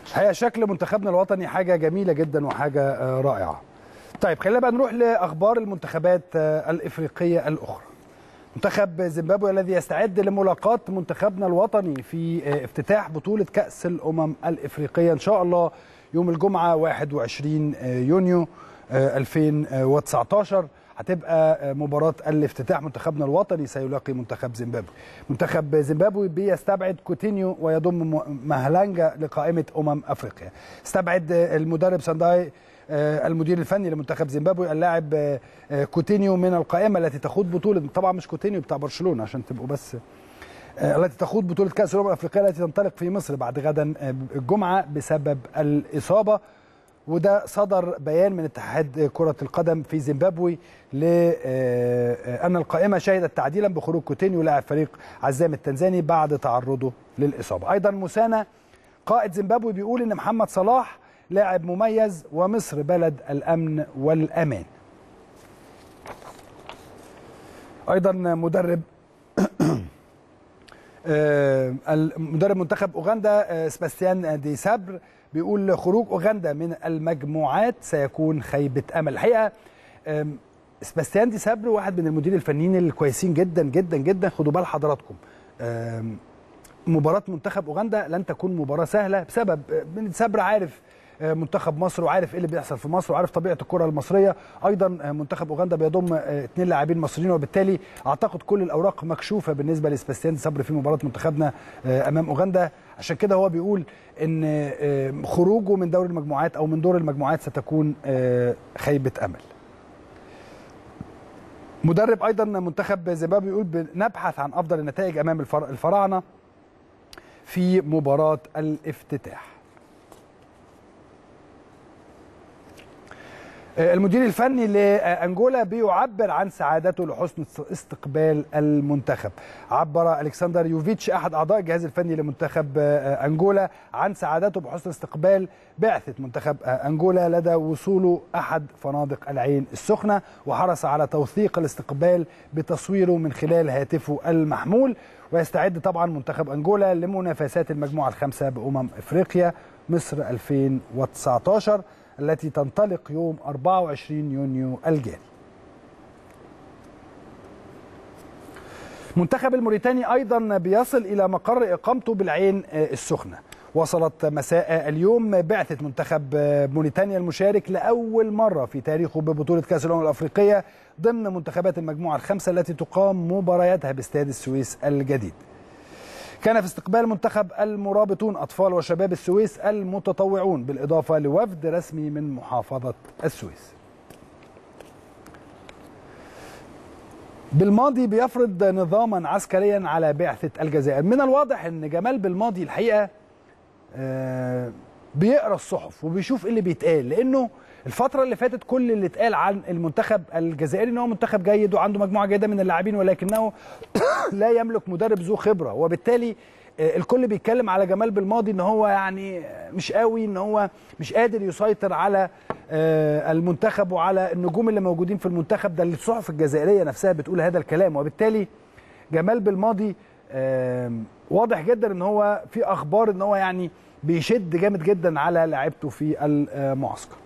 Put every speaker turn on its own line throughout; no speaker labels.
هي شكل منتخبنا الوطني حاجه جميله جدا وحاجه آه، رائعه طيب خلينا بقى نروح لاخبار المنتخبات آه، الافريقيه الاخرى منتخب زيمبابوي الذي يستعد لملاقاة منتخبنا الوطني في آه، افتتاح بطولة كأس الأمم الإفريقية إن شاء الله يوم الجمعة 21 آه، يونيو آه، 2019 هتبقى آه، مباراة الافتتاح منتخبنا الوطني سيلاقي منتخب زيمبابوي منتخب زيمبابوي بيستبعد كوتينيو ويضم م- مهلانجا لقائمة أمم أفريقيا استبعد آه، المدرب سانداي آه، المدير الفني لمنتخب زيمبابوي اللاعب آه، آه، كوتينيو من القائمه التي تخوض بطوله طبعا مش كوتينيو بتاع برشلونه عشان تبقوا بس آه، التي تخوض بطوله كاس الامم الافريقيه التي تنطلق في مصر بعد غدا آه، الجمعه بسبب الاصابه وده صدر بيان من اتحاد كرة القدم في زيمبابوي لأن القائمة شهدت تعديلا بخروج كوتينيو لاعب فريق عزام التنزاني بعد تعرضه للإصابة أيضا موسانا قائد زيمبابوي بيقول إن محمد صلاح لاعب مميز ومصر بلد الأمن والأمان أيضا مدرب آه، المدرب منتخب اوغندا آه، سباستيان دي سابر بيقول خروج اوغندا من المجموعات سيكون خيبه امل الحقيقه آم، سباستيان دي سابر واحد من المديرين الفنيين الكويسين جدا جدا جدا خدوا بال حضراتكم آم، مباراه منتخب اوغندا لن تكون مباراه سهله بسبب آه، من سابر عارف آه، منتخب مصر وعارف ايه اللي بيحصل في مصر وعارف طبيعه الكره المصريه ايضا آه، منتخب اوغندا بيضم آه، اثنين لاعبين مصريين وبالتالي اعتقد كل الاوراق مكشوفه بالنسبه لسباستيان صبري في مباراه منتخبنا آه، امام اوغندا عشان كده هو بيقول ان آه، خروجه من دوري المجموعات او من دور المجموعات ستكون آه، خيبه امل مدرب ايضا منتخب زيمبابوي بيقول نبحث عن افضل النتائج امام الفر- الفراعنه في مباراه الافتتاح المدير الفني لانجولا بيعبر عن سعادته لحسن استقبال المنتخب عبر الكسندر يوفيتش احد اعضاء الجهاز الفني لمنتخب انجولا عن سعادته بحسن استقبال بعثه منتخب انجولا لدى وصوله احد فنادق العين السخنه وحرص على توثيق الاستقبال بتصويره من خلال هاتفه المحمول ويستعد طبعا منتخب انجولا لمنافسات المجموعه الخامسه بامم افريقيا مصر 2019 التي تنطلق يوم 24 يونيو الجاري منتخب الموريتاني ايضا بيصل الى مقر اقامته بالعين السخنه وصلت مساء اليوم بعثة منتخب موريتانيا المشارك لأول مرة في تاريخه ببطولة كأس الأمم الأفريقية ضمن منتخبات المجموعة الخمسة التي تقام مبارياتها باستاد السويس الجديد كان في استقبال منتخب المرابطون أطفال وشباب السويس المتطوعون بالإضافة لوفد رسمي من محافظة السويس بالماضي بيفرض نظاما عسكريا على بعثة الجزائر من الواضح أن جمال بالماضي الحقيقة بيقرأ الصحف وبيشوف إيه اللي بيتقال لأنه الفترة اللي فاتت كل اللي اتقال عن المنتخب الجزائري ان هو منتخب جيد وعنده مجموعة جيدة من اللاعبين ولكنه لا يملك مدرب ذو خبرة وبالتالي الكل بيتكلم على جمال بالماضي ان هو يعني مش قوي ان هو مش قادر يسيطر على المنتخب وعلى النجوم اللي موجودين في المنتخب ده اللي الصحف الجزائريه نفسها بتقول هذا الكلام وبالتالي جمال بالماضي واضح جدا ان هو في اخبار ان هو يعني بيشد جامد جدا على لعيبته في المعسكر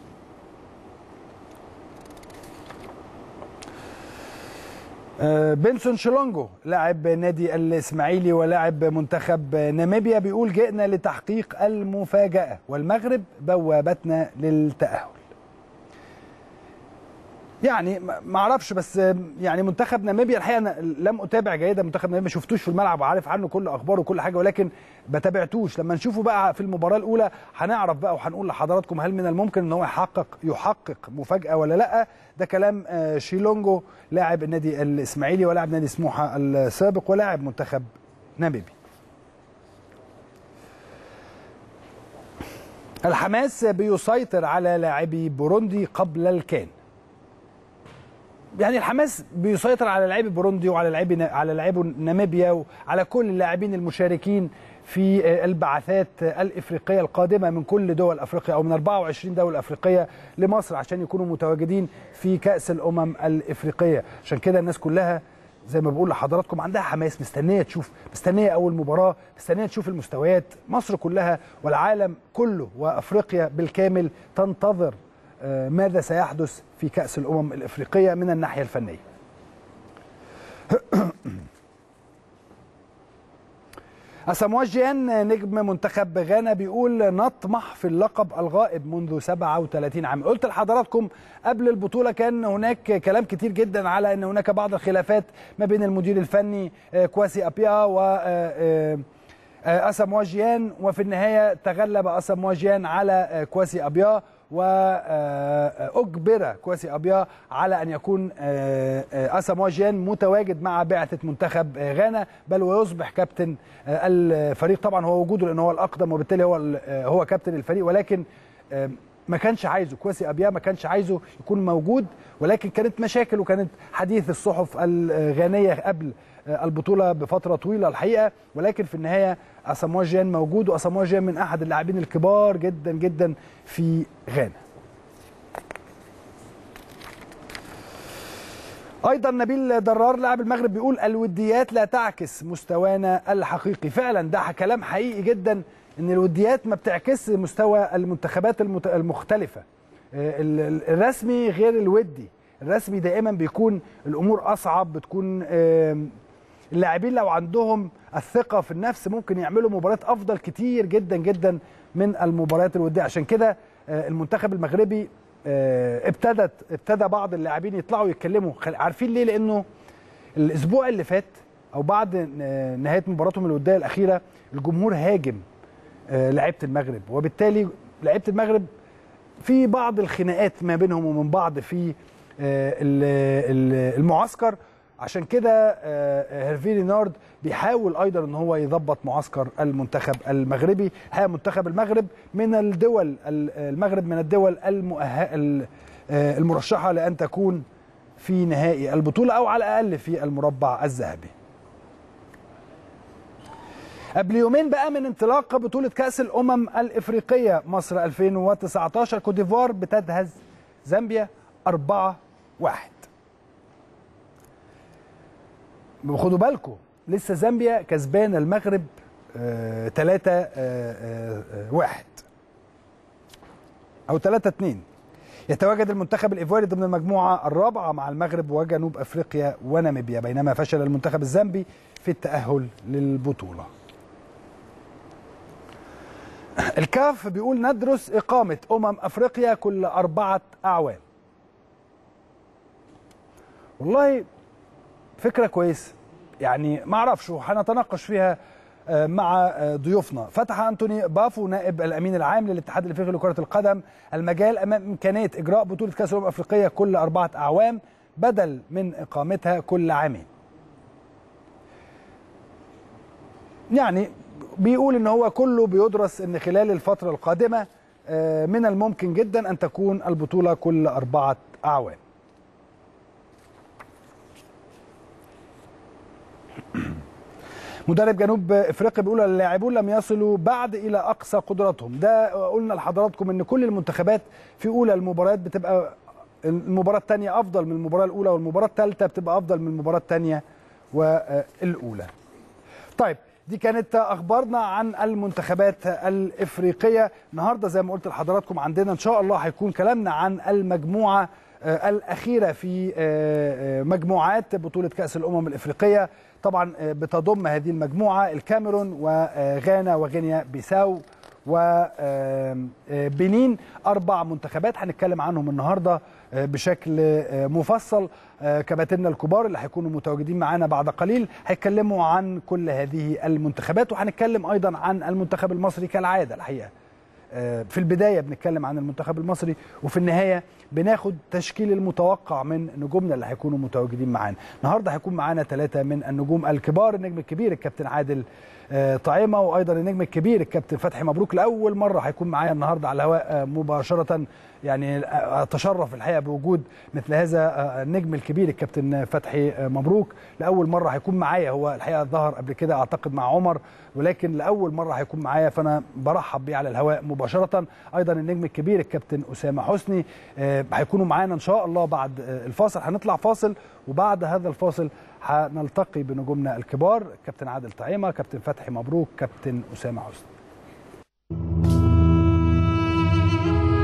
بنسون شلونجو لاعب نادي الاسماعيلي ولاعب منتخب ناميبيا بيقول جئنا لتحقيق المفاجأة والمغرب بوابتنا للتأهل يعني ما اعرفش بس يعني منتخب ناميبيا الحقيقه انا لم اتابع جيدا منتخب ناميبيا ما شفتوش في الملعب وعارف عنه كل اخباره وكل حاجه ولكن ما تابعتوش لما نشوفه بقى في المباراه الاولى هنعرف بقى وهنقول لحضراتكم هل من الممكن ان هو يحقق يحقق مفاجاه ولا لا ده كلام شيلونجو لاعب النادي الاسماعيلي ولاعب نادي سموحه السابق ولاعب منتخب ناميبيا الحماس بيسيطر على لاعبي بوروندي قبل الكان يعني الحماس بيسيطر على لاعبي بوروندي وعلى لاعبي على لاعبي ناميبيا وعلى كل اللاعبين المشاركين في البعثات الافريقيه القادمه من كل دول افريقيا او من 24 دوله افريقيه لمصر عشان يكونوا متواجدين في كاس الامم الافريقيه عشان كده الناس كلها زي ما بقول لحضراتكم عندها حماس مستنيه تشوف مستنيه اول مباراه مستنيه تشوف المستويات مصر كلها والعالم كله وافريقيا بالكامل تنتظر ماذا سيحدث في كاس الامم الافريقيه من الناحيه الفنيه أساموا جيان نجم منتخب غانا بيقول نطمح في اللقب الغائب منذ 37 عام قلت لحضراتكم قبل البطولة كان هناك كلام كتير جدا على أن هناك بعض الخلافات ما بين المدير الفني كواسي أبيا و أساموا جيان وفي النهاية تغلب أساموا جيان على كواسي أبيا واجبر كواسي ابيا على ان يكون اساموا جيان متواجد مع بعثه منتخب غانا بل ويصبح كابتن الفريق طبعا هو وجوده لان هو الاقدم وبالتالي هو هو كابتن الفريق ولكن ما كانش عايزه كواسي ابيا ما كانش عايزه يكون موجود ولكن كانت مشاكل وكانت حديث الصحف الغانيه قبل البطوله بفتره طويله الحقيقه ولكن في النهايه اساموا جيان موجود واساموا جيان من احد اللاعبين الكبار جدا جدا في غانا. ايضا نبيل درار لاعب المغرب بيقول الوديات لا تعكس مستوانا الحقيقي فعلا ده كلام حقيقي جدا ان الوديات ما بتعكس مستوى المنتخبات المختلفه الرسمي غير الودي الرسمي دائما بيكون الامور اصعب بتكون اللاعبين لو عندهم الثقه في النفس ممكن يعملوا مباريات افضل كتير جدا جدا من المباريات الوديه عشان كده المنتخب المغربي ابتدت ابتدى بعض اللاعبين يطلعوا يتكلموا عارفين ليه لانه الاسبوع اللي فات او بعد نهايه مباراتهم الوديه الاخيره الجمهور هاجم لعيبه المغرب وبالتالي لعيبه المغرب في بعض الخناقات ما بينهم ومن بعض في المعسكر عشان كده هيرفي لينارد بيحاول ايضا ان هو يظبط معسكر المنتخب المغربي ها منتخب المغرب من الدول المغرب من الدول المرشحه لان تكون في نهائي البطوله او على الاقل في المربع الذهبي قبل يومين بقى من انطلاق بطولة كأس الأمم الإفريقية مصر 2019 كوت ديفوار بتدهز زامبيا 4 1 خدوا بالكم لسه زامبيا كسبانة المغرب 3 1 أو 3 2 يتواجد المنتخب الايفواري ضمن المجموعه الرابعه مع المغرب وجنوب افريقيا وناميبيا بينما فشل المنتخب الزامبي في التاهل للبطوله الكاف بيقول ندرس إقامة أمم أفريقيا كل أربعة أعوام والله فكرة كويسة يعني ما أعرفش وهنتناقش فيها مع ضيوفنا فتح أنتوني بافو نائب الأمين العام للاتحاد الأفريقي لكرة القدم المجال أمام إمكانية إجراء بطولة كأس الأمم الأفريقية كل أربعة أعوام بدل من إقامتها كل عامين يعني بيقول ان هو كله بيدرس ان خلال الفتره القادمه من الممكن جدا ان تكون البطوله كل اربعه اعوام. مدرب جنوب افريقيا بيقول اللاعبون لم يصلوا بعد الى اقصى قدراتهم، ده قلنا لحضراتكم ان كل المنتخبات في اولى المباريات بتبقى المباراه الثانيه افضل من المباراه الاولى والمباراه الثالثه بتبقى افضل من المباراه الثانيه والاولى. طيب دي كانت اخبارنا عن المنتخبات الافريقيه النهارده زي ما قلت لحضراتكم عندنا ان شاء الله هيكون كلامنا عن المجموعه الاخيره في مجموعات بطوله كاس الامم الافريقيه طبعا بتضم هذه المجموعه الكاميرون وغانا وغينيا بيساو وبنين اربع منتخبات هنتكلم عنهم النهارده بشكل مفصل كباتننا الكبار اللي هيكونوا متواجدين معانا بعد قليل هيتكلموا عن كل هذه المنتخبات وهنتكلم ايضا عن المنتخب المصري كالعاده الحقيقه في البدايه بنتكلم عن المنتخب المصري وفي النهايه بناخد تشكيل المتوقع من نجومنا اللي هيكونوا متواجدين معانا النهارده هيكون معانا ثلاثه من النجوم الكبار النجم الكبير الكابتن عادل طعيمه وايضا النجم الكبير الكابتن فتحي مبروك لاول مره هيكون معايا النهارده على الهواء مباشره يعني اتشرف الحقيقه بوجود مثل هذا النجم الكبير الكابتن فتحي مبروك لاول مره هيكون معايا هو الحقيقه ظهر قبل كده اعتقد مع عمر ولكن لاول مره هيكون معايا فانا برحب بيه على الهواء مباشره ايضا النجم الكبير الكابتن اسامه حسني هيكونوا معانا ان شاء الله بعد الفاصل هنطلع فاصل وبعد هذا الفاصل هنلتقي بنجومنا الكبار كابتن عادل طعيمه كابتن فتحي مبروك كابتن اسامه حسني